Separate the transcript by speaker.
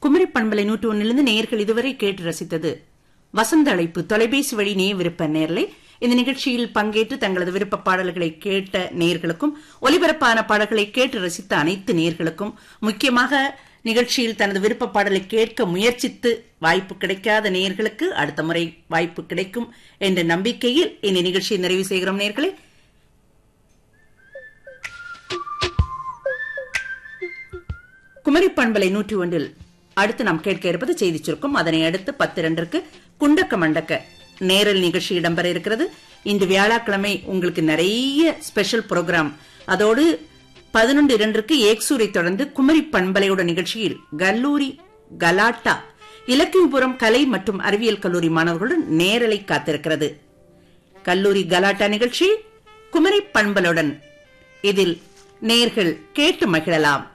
Speaker 1: குமரி பண்பலை நூற்று ஒன்னிலிருந்து நேயர்கள் இதுவரை கேட்டு ரசித்தது வசந்த அழைப்பு தொலைபேசி வழி நேய விருப்ப நேரலை இந்த நிகழ்ச்சியில் பங்கேற்று தங்களது விருப்ப பாடல்களை கேட்ட நேயர்களுக்கும் ஒலிபரப்பான பாடல்களை கேட்டு ரசித்த அனைத்து நேயர்களுக்கும் முக்கியமாக நிகழ்ச்சியில் தனது விருப்ப பாடலை கேட்க முயற்சித்து வாய்ப்பு கிடைக்காத நேயர்களுக்கு அடுத்த முறை வாய்ப்பு கிடைக்கும் என்ற நம்பிக்கையில் இந்த நிகழ்ச்சியை நிறைவு செய்கிறோம் நேயர்களே குமரி பண்பலை நூற்றி ஒன்றில் அடுத்து நாம் கேட்க இருப்பது செய்தி சுருக்கம் அதனை அடுத்து பத்து இரண்டிற்கு குண்டக்க மண்டக்க நேரல் நிகழ்ச்சி இடம்பெற இருக்கிறது இன்று வியாழக்கிழமை உங்களுக்கு நிறைய ஸ்பெஷல் ப்ரோக்ராம் அதோடு பதினொன்று இரண்டிற்கு ஏக்சூரை தொடர்ந்து குமரி பண்பலையோட நிகழ்ச்சியில் கல்லூரி கலாட்டா இலக்கியபுரம் கலை மற்றும் அறிவியல் கல்லூரி மாணவர்களுடன் நேரலை காத்திருக்கிறது கல்லூரி கலாட்டா நிகழ்ச்சி குமரி பண்பலுடன் இதில் நேர்கள் கேட்டு மகிழலாம்